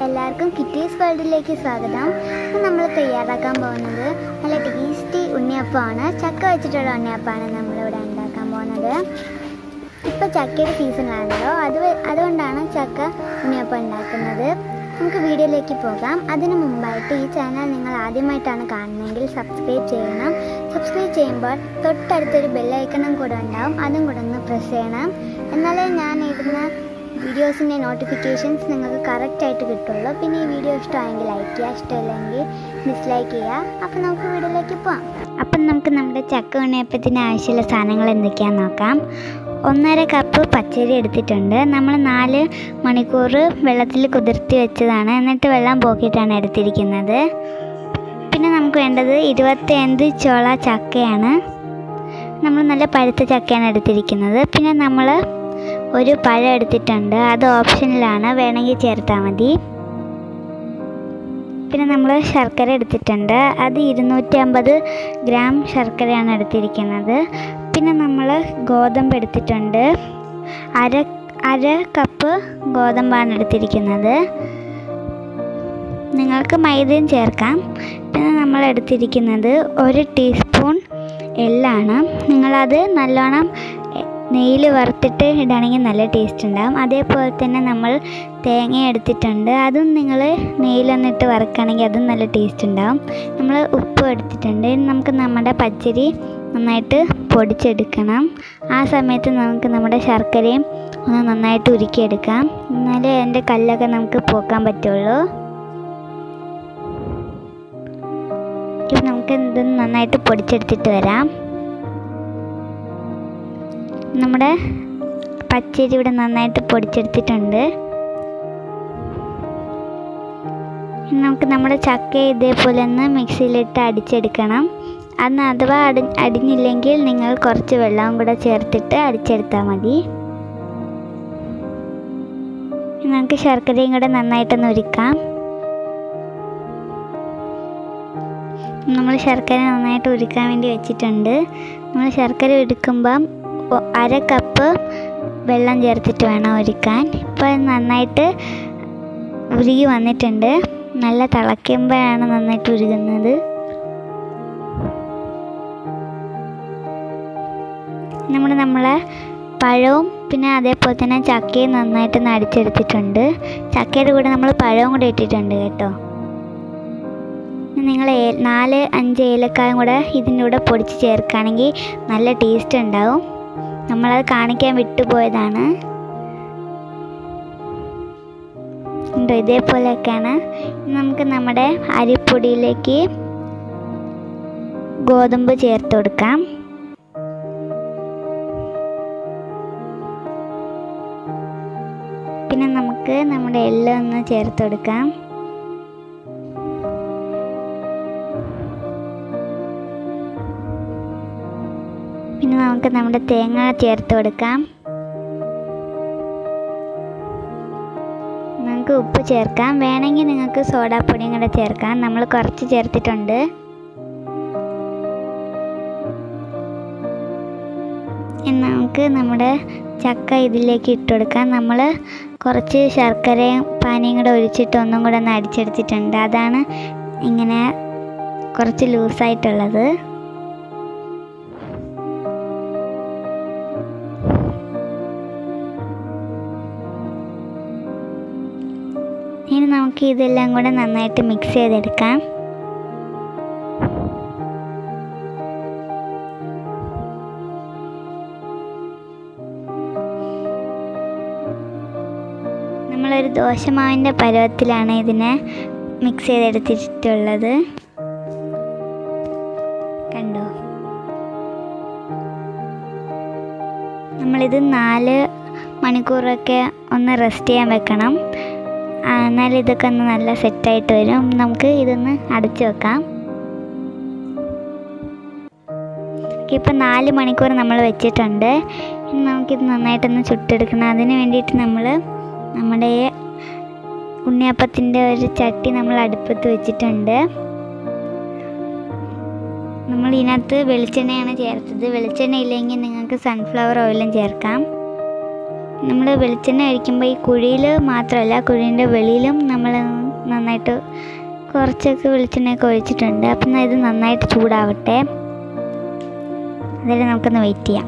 എല്ലാവർക്കും കിറ്റീസ് വേൾഡിലേക്ക് സ്വാഗതം ഇന്ന് നമ്മൾ തയ്യാറാക്കാൻ പോകുന്നത് നല്ല ടേസ്റ്റി ഉണ്ണിയപ്പമാണ് ചക്ക വെച്ചിട്ടുള്ള ഉണ്ണിയപ്പമാണ് നമ്മളിവിടെ ഉണ്ടാക്കാൻ പോകുന്നത് ഇപ്പോൾ ചക്കയുടെ സീസണാണല്ലോ അത് വെ- അതുകൊണ്ടാണ് ചക്ക ഉണ്ണിയപ്പം ഉണ്ടാക്കുന്നത് നമുക്ക് വീഡിയോയിലേക്ക് പോകാം അതിനു മുമ്പായിട്ട് ഈ ചാനൽ നിങ്ങൾ ആദ്യമായിട്ടാണ് കാണുന്നതെങ്കിൽ സബ്സ്ക്രൈബ് ചെയ്യണം സബ്സ്ക്രൈബ് ചെയ്യുമ്പോൾ തൊട്ടടുത്തൊരു ബെല്ലൈക്കണും കൂടെ ഉണ്ടാവും അതും കൂടെ ഒന്ന് പ്രസ് ചെയ്യണം എന്നാലേ ഞാൻ ഇടുന്ന വീഡിയോസിൻ്റെ നോട്ടിഫിക്കേഷൻസ് നിങ്ങൾക്ക് കറക്റ്റായിട്ട് കിട്ടുള്ളൂ പിന്നെ ഈ വീഡിയോ ഇഷ്ടമായെങ്കിൽ ലൈക്ക് ചെയ്യുക ഇഷ്ടമില്ലെങ്കിൽ ഡിസ്ലൈക്ക് ചെയ്യുക അപ്പം നമുക്ക് വീഡിയോയിലേക്ക് പോവാം അപ്പം നമുക്ക് നമ്മുടെ ചക്ക ഉണ്ണിയപ്പത്തിന് ആവശ്യമുള്ള സാധനങ്ങൾ എന്തൊക്കെയാണെന്ന് നോക്കാം ഒന്നര കപ്പ് പച്ചരി എടുത്തിട്ടുണ്ട് നമ്മൾ നാല് മണിക്കൂർ വെള്ളത്തിൽ കുതിർത്തി വെച്ചതാണ് എന്നിട്ട് വെള്ളം പോക്കിയിട്ടാണ് എടുത്തിരിക്കുന്നത് പിന്നെ നമുക്ക് വേണ്ടത് ഇരുപത്തിയഞ്ച് ചോള ചക്കയാണ് നമ്മൾ നല്ല പഴുത്ത ചക്കയാണ് എടുത്തിരിക്കുന്നത് പിന്നെ നമ്മൾ ഒരു പഴം എടുത്തിട്ടുണ്ട് അത് ഓപ്ഷനിലാണ് വേണമെങ്കിൽ ചേർത്താൽ മതി പിന്നെ നമ്മൾ ശർക്കര എടുത്തിട്ടുണ്ട് അത് ഇരുന്നൂറ്റി അമ്പത് ഗ്രാം ശർക്കരയാണ് എടുത്തിരിക്കുന്നത് പിന്നെ നമ്മൾ ഗോതമ്പ് എടുത്തിട്ടുണ്ട് അര അര കപ്പ് ഗോതമ്പാണ് എടുത്തിരിക്കുന്നത് നിങ്ങൾക്ക് മൈദയും ചേർക്കാം പിന്നെ നമ്മൾ എടുത്തിരിക്കുന്നത് ഒരു ടീസ്പൂൺ എള്ളാണ് നിങ്ങളത് നല്ലോണം നെയ്യിൽ വറുത്തിട്ട് ഇടുകയാണെങ്കിൽ നല്ല ടേസ്റ്റ് ഉണ്ടാകും അതേപോലെ തന്നെ നമ്മൾ തേങ്ങ എടുത്തിട്ടുണ്ട് അതും നിങ്ങൾ നെയ്യിലൊന്നിട്ട് വറുക്കുകയാണെങ്കിൽ അതും നല്ല ടേസ്റ്റ് ഉണ്ടാകും നമ്മൾ ഉപ്പ് എടുത്തിട്ടുണ്ട് ഇനി നമുക്ക് നമ്മുടെ പച്ചരി നന്നായിട്ട് പൊടിച്ചെടുക്കണം ആ സമയത്ത് നമുക്ക് നമ്മുടെ ശർക്കരയും ഒന്ന് നന്നായിട്ട് ഉരുക്കിയെടുക്കാം എന്നാലേ അതിൻ്റെ കല്ലൊക്കെ നമുക്ക് പോക്കാൻ പറ്റുള്ളൂ ഇപ്പം നമുക്ക് ഇത് നന്നായിട്ട് പൊടിച്ചെടുത്തിട്ട് വരാം നമ്മുടെ പച്ചരി ഇവിടെ നന്നായിട്ട് പൊടിച്ചെടുത്തിട്ടുണ്ട് ഇനി നമുക്ക് നമ്മുടെ ചക്ക ഇതേപോലെ ഒന്ന് മിക്സിയിലിട്ട് അടിച്ചെടുക്കണം അന്ന് അഥവാ അടി അടിഞ്ഞില്ലെങ്കിൽ നിങ്ങൾ കുറച്ച് വെള്ളവും കൂടെ ചേർത്തിട്ട് അടിച്ചെടുത്താൽ മതി ഇനി നമുക്ക് ശർക്കരയും കൂടെ നന്നായിട്ടൊന്ന് ഉരുക്കാം നമ്മൾ ശർക്കര നന്നായിട്ട് ഉരുക്കാൻ വേണ്ടി വെച്ചിട്ടുണ്ട് നമ്മൾ ശർക്കര ഉരുക്കുമ്പം ഒ- അര കപ്പ് വെള്ളം ചേർത്തിട്ട് വേണം ഉരുക്കാൻ ഇപ്പോൾ നന്നായിട്ട് ഉരുകി വന്നിട്ടുണ്ട് നല്ല തിളയ്ക്കുമ്പോഴാണ് നന്നായിട്ട് ഉരുകുന്നത് നമ്മൾ നമ്മളെ പഴവും പിന്നെ അതേപോലെ തന്നെ ചക്കയും നന്നായിട്ട് നടിച്ചെടുത്തിട്ടുണ്ട് ചക്കയുടെ കൂടെ നമ്മൾ പഴവും കൂടെ ഇട്ടിട്ടുണ്ട് കേട്ടോ നിങ്ങൾ ഏ- നാല് അഞ്ച് ഏലക്കായും കൂടെ ഇതിൻ്റെ കൂടെ പൊടിച്ച് ചേർക്കുകയാണെങ്കിൽ നല്ല ടേസ്റ്റ് ഉണ്ടാവും നമ്മളത് കാണിക്കാൻ വിട്ടുപോയതാണ് ഉണ്ടോ ഇതേപോലെയൊക്കെയാണ് ഇനി നമുക്ക് നമ്മുടെ അരിപ്പൊടിയിലേക്ക് ഗോതമ്പ് ചേർത്ത് കൊടുക്കാം പിന്നെ നമുക്ക് നമ്മുടെ എല്ലാം ഒന്ന് ചേർത്ത് കൊടുക്കാം പിന്നെ നമുക്ക് നമ്മുടെ തേങ്ങ ചേർത്ത് കൊടുക്കാം നമുക്ക് ഉപ്പ് ചേർക്കാം വേണമെങ്കിൽ നിങ്ങൾക്ക് സോഡാപ്പൊടിയും കൂടെ ചേർക്കാം നമ്മൾ കുറച്ച് ചേർത്തിട്ടുണ്ട് ഇനി നമുക്ക് നമ്മുടെ ചക്ക ഇതിലേക്ക് ഇട്ട് കൊടുക്കാം നമ്മൾ കുറച്ച് ശർക്കരയും പാനിയും കൂടെ ഒഴിച്ചിട്ട് ഒന്നും കൂടെ ഒന്ന് അടിച്ചെടുത്തിട്ടുണ്ട് അതാണ് ഇങ്ങനെ കുറച്ച് ലൂസായിട്ടുള്ളത് ഇനി നമുക്ക് ഇതെല്ലാം കൂടെ നന്നായിട്ട് മിക്സ് ചെയ്തെടുക്കാം നമ്മളൊരു ദോശമാവിൻ്റെ പരുവത്തിലാണ് ഇതിനെ മിക്സ് ചെയ്തെടുത്തിട്ടുള്ളത് കണ്ടോ നമ്മളിത് നാല് മണിക്കൂറൊക്കെ ഒന്ന് റെസ്റ്റ് ചെയ്യാൻ വെക്കണം ആ, എന്നാൽ ഇതൊക്കെ ഒന്ന് നല്ല സെറ്റായിട്ട് വരും നമുക്ക് ഇതൊന്ന് അടച്ചു വെക്കാം ഇപ്പം നാല് മണിക്കൂർ നമ്മൾ വെച്ചിട്ടുണ്ട് ഇനി നമുക്കിത് നന്നായിട്ടൊന്ന് ചുട്ടെടുക്കണം അതിന് വേണ്ടിയിട്ട് നമ്മൾ നമ്മുടെ ഉണ്ണിയപ്പത്തിൻ്റെ ഒരു ചട്ടി നമ്മൾ അടുപ്പത്ത് വെച്ചിട്ടുണ്ട് നമ്മൾ ഇതിനകത്ത് വെളിച്ചെണ്ണയാണ് ചേർത്തത് വെളിച്ചെണ്ണ ഇല്ലെങ്കിൽ നിങ്ങൾക്ക് സൺഫ്ലവർ ഓയിലും ചേർക്കാം നമ്മൾ വെളിച്ചെണ്ണ ഒഴിക്കുമ്പോൾ ഈ കുഴിയിൽ മാത്രമല്ല കുഴീൻ്റെ വെളിയിലും നമ്മൾ നന്നായിട്ട് കുറച്ചൊക്കെ വെളിച്ചെണ്ണയൊക്കെ ഒഴിച്ചിട്ടുണ്ട് അപ്പം ഇത് നന്നായിട്ട് ചൂടാവട്ടെ അതിൽ നമുക്കൊന്ന് വെയിറ്റ് ചെയ്യാം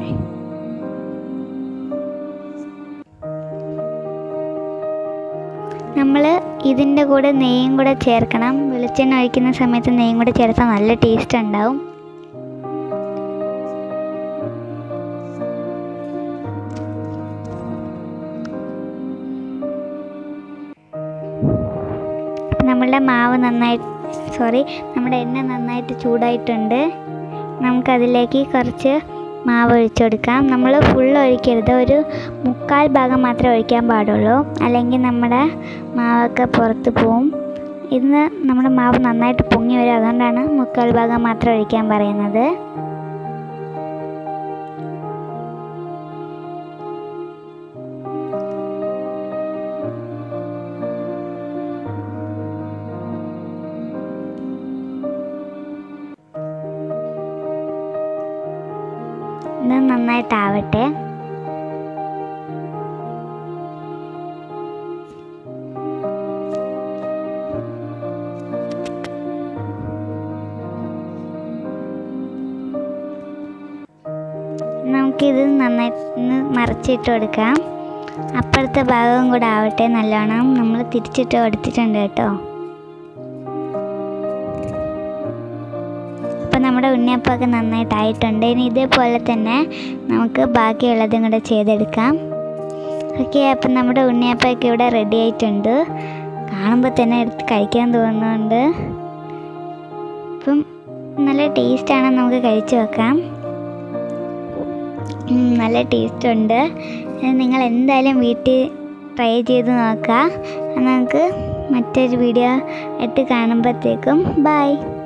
നമ്മൾ ഇതിൻ്റെ കൂടെ നെയ്യും കൂടെ ചേർക്കണം വെളിച്ചെണ്ണ ഒഴിക്കുന്ന സമയത്ത് നെയ്യും കൂടെ ചേർത്താൽ നല്ല ടേസ്റ്റ് ഉണ്ടാവും നമ്മളുടെ മാവ് നന്നായി സോറി നമ്മുടെ എണ്ണ നന്നായിട്ട് ചൂടായിട്ടുണ്ട് നമുക്കതിലേക്ക് കുറച്ച് മാവ് ഒഴിച്ചു കൊടുക്കാം നമ്മൾ ഫുൾ ഒഴിക്കരുത് ഒരു മുക്കാൽ ഭാഗം മാത്രമേ ഒഴിക്കാൻ പാടുള്ളൂ അല്ലെങ്കിൽ നമ്മുടെ മാവൊക്കെ പുറത്ത് പോവും ഇന്ന് നമ്മുടെ മാവ് നന്നായിട്ട് പൊങ്ങി വരും അതുകൊണ്ടാണ് മുക്കാൽ ഭാഗം മാത്രം ഒഴിക്കാൻ പറയുന്നത് ഇത് നന്നായിട്ടാവട്ടെ നമുക്കിത് നന്നായി ഒന്ന് മറിച്ചിട്ട് കൊടുക്കാം അപ്പുറത്തെ ഭാഗവും കൂടെ ആവട്ടെ നല്ലോണം നമ്മൾ തിരിച്ചിട്ട് കൊടുത്തിട്ടുണ്ട് കേട്ടോ അപ്പം നമ്മുടെ ഉണ്ണിയപ്പമൊക്കെ നന്നായിട്ടായിട്ടുണ്ട് ഇനി ഇതേപോലെ തന്നെ നമുക്ക് ബാക്കിയുള്ളതും കൂടെ ചെയ്തെടുക്കാം ഓക്കെ അപ്പം നമ്മുടെ ഉണ്ണിയപ്പമൊക്കെ ഇവിടെ റെഡി ആയിട്ടുണ്ട് കാണുമ്പോൾ തന്നെ എടുത്ത് കഴിക്കാൻ തോന്നുന്നുണ്ട് അപ്പം നല്ല ടേസ്റ്റാണ് നമുക്ക് കഴിച്ചു വെക്കാം ഉം, നല്ല ടേസ്റ്റ് ഉണ്ട് ഇത് നിങ്ങൾ എന്തായാലും വീട്ടിൽ ട്രൈ ചെയ്ത് നോക്കുക നമുക്ക് മറ്റൊരു വീഡിയോ ആയിട്ട് കാണുമ്പോഴത്തേക്കും ബൈ